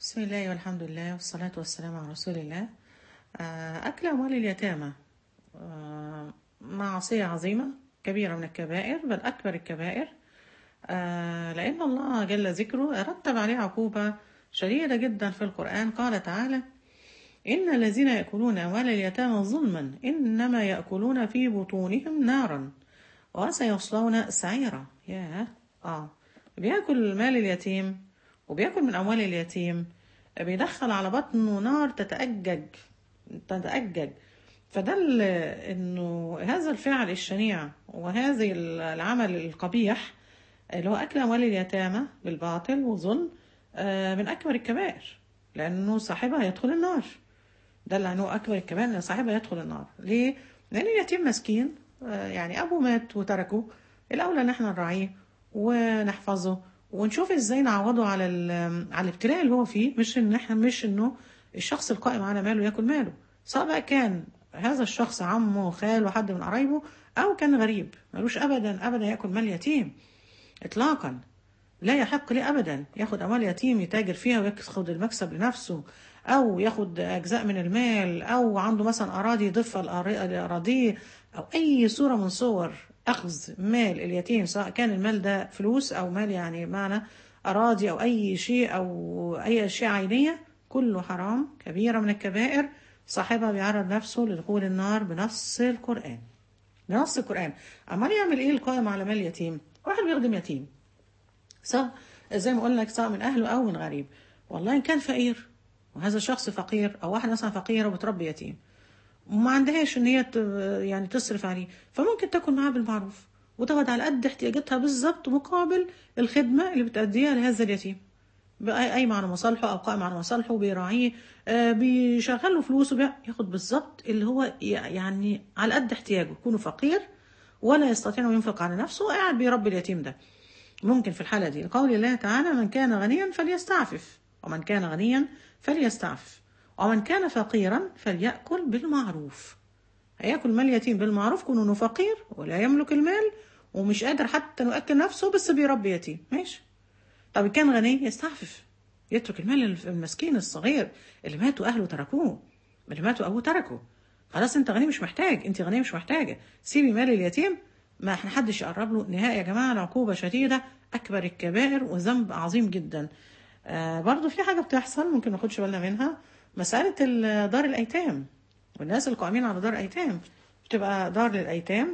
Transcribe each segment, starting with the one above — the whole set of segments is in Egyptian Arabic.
بسم الله والحمد لله والصلاة والسلام على رسول الله آه، أكل أموال اليتامى آه، معصية عظيمة كبيرة من الكبائر بل أكبر الكبائر آه، لأن الله جل ذكره رتب عليه عقوبة شديدة جدا في القرآن قال تعالى إن الذين يأكلون أموال اليتامى ظلما إنما يأكلون في بطونهم نارا وسيصلون سعيرا ياه آه بياكل مال اليتيم وبياكل من أموال اليتيم بيدخل على بطنه نار تتأجج تتأجج فدل إنه هذا الفعل الشنيع وهذا العمل القبيح اللي هو أكل أموال اليتامى بالباطل وظلم آه، من أكبر الكبائر لأنه صاحبها يدخل النار ده اللي عنه أكبر الكبائر إن صاحبها يدخل النار ليه؟ لأن اليتيم مسكين آه، يعني أبوه مات وتركه الأولى إن احنا نراعيه ونحفظه ونشوف ازاي نعوضه على ال- على الابتلاء اللي هو فيه مش ان احنا مش انه الشخص القائم على ماله ياكل ماله سواء بقى كان هذا الشخص عمه خاله حد من قرايبه او كان غريب ملوش ابدا ابدا ياكل مال يتيم اطلاقا لا يحق لي ابدا ياخد اموال يتيم يتاجر فيها وياخد المكسب لنفسه او ياخد اجزاء من المال او عنده مثلا اراضي يضيفها لأرا- لاراضيه او اي صوره من صور اخذ مال اليتيم سواء كان المال ده فلوس او مال يعني معنى اراضي او اي شيء او اي اشياء عينيه كله حرام كبيره من الكبائر صاحبها بيعرض نفسه لدخول النار بنص القران بنص القران امال يعمل ايه القائم على مال يتيم واحد بيخدم يتيم سواء زي ما قلنا لك سواء من اهله او من غريب والله ان كان فقير وهذا الشخص فقير او واحده مثلا فقيره وبتربي يتيم وما عندهاش ان هي ت- يعني تصرف عليه فممكن تاكل معاه بالمعروف وتاخد على قد احتياجاتها بالظبط مقابل الخدمه اللي بتأديها لهذا اليتيم بقى قايم على مصالحه او قائم على مصالحه بيراعيه آه، بيشغل له فلوسه بي- ياخد بالظبط اللي هو ي- يعني على قد احتياجه يكون فقير ولا يستطيع انه ينفق على نفسه وقاعد بيربي اليتيم ده ممكن في الحالة دي لقول الله تعالى من كان غنيا فليستعفف ومن كان غنيا فليستعفف ومن كان فقيرا فليأكل بالمعروف هياكل مال يتيم بالمعروف كونه انه فقير ولا يملك المال ومش قادر حتى انه ياكل نفسه بس بيربي يتيم ماشي طب إن كان غني يستعفف يترك المال المسكين الصغير اللي ماتوا اهله تركوه اللي ماتوا ابوه تركه خلاص انت غني مش محتاج انت غنيه مش محتاجه سيبي مال اليتيم ما احنا حدش يقرب له نهائي يا جماعه العقوبه شديده اكبر الكبائر وذنب عظيم جدا آه برضو في حاجه بتحصل ممكن ما ناخدش بالنا منها مساله ال- دار الايتام والناس القائمين على دار ايتام بتبقى دار للايتام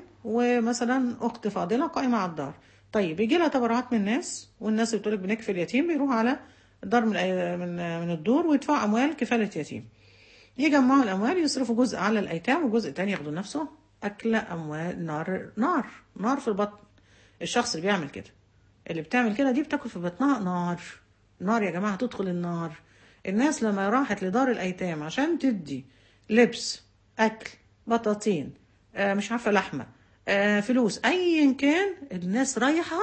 ومثلا اخت فاضله قائمه على الدار طيب يجي لها تبرعات من الناس والناس اللي بتقولك بنكفي اليتيم بيروحوا على دار من الأي- من من الدور ويدفعوا اموال كفاله يتيم يجمعوا الأموال يصرفوا جزء على الأيتام وجزء تاني ياخدوا لنفسه أكل أموال نار نار نار في البطن الشخص اللي بيعمل كده اللي بتعمل كده دي بتاكل في بطنها نار نار يا جماعة تدخل النار الناس لما راحت لدار الأيتام عشان تدي لبس أكل بطاطين آه مش عارفة لحمة آه فلوس أيا كان الناس رايحة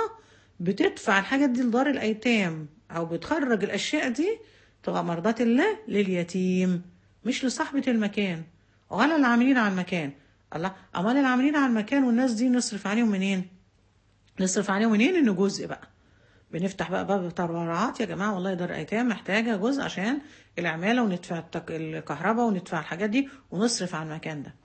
بتدفع الحاجات دي لدار الأيتام أو بتخرج الأشياء دي تبقى مرضاة الله لليتيم مش لصاحبة المكان ولا العاملين على المكان الله أمال العاملين على المكان والناس دي نصرف عليهم منين نصرف عليهم منين إنه جزء بقى بنفتح بقى باب تبرعات يا جماعة والله دار أيتام محتاجة جزء عشان العمالة وندفع التك- الكهرباء وندفع الحاجات دي ونصرف على المكان ده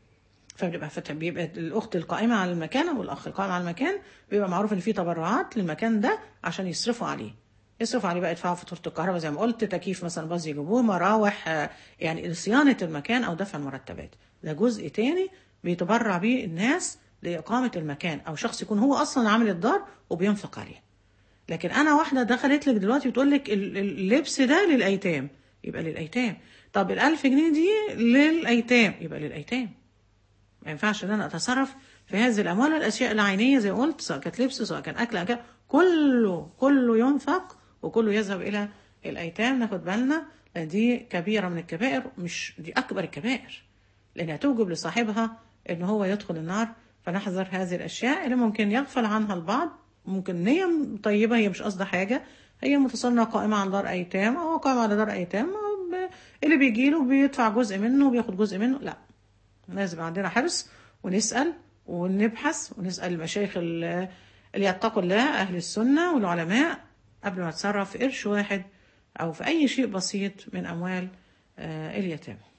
فبيبقى فتح بيبقى الاخت القائمه على المكان او الاخ القائم على المكان بيبقى معروف ان في تبرعات للمكان ده عشان يصرفوا عليه يصرفوا عليه بقى يدفعوا فاتوره الكهرباء زي ما قلت تكييف مثلا باظ يجيبوه مراوح آه، يعني صيانه المكان او دفع المرتبات ده جزء تاني بيتبرع بيه الناس لاقامه المكان او شخص يكون هو اصلا عامل الدار وبينفق عليه لكن انا واحده دخلت لك دلوقتي وتقول لك ال- ال- اللبس ده للايتام يبقى للايتام طب الألف جنيه دي للايتام يبقى للايتام ما ينفعش ان انا اتصرف في هذه الاموال الاشياء العينيه زي ما قلت سواء كانت لبس سواء كان اكل أو كده كله كله ينفق وكله يذهب الى الايتام ناخد بالنا لان دي كبيره من الكبائر مش دي اكبر الكبائر لانها توجب لصاحبها ان هو يدخل النار فنحذر هذه الاشياء اللي ممكن يغفل عنها البعض ممكن نية طيبة هي مش قصدها حاجة هي متصنعة قائمة على دار أيتام أو قائمة على دار أيتام أو ب- اللي بيجيله بيدفع جزء منه وبياخد جزء منه لا لازم يبقى عندنا حرص ونسأل ونبحث ونسأل المشايخ ال- اللي يتقوا الله أهل السنة والعلماء قبل ما نتصرف في قرش واحد أو في أي شيء بسيط من أموال آه، اليتامى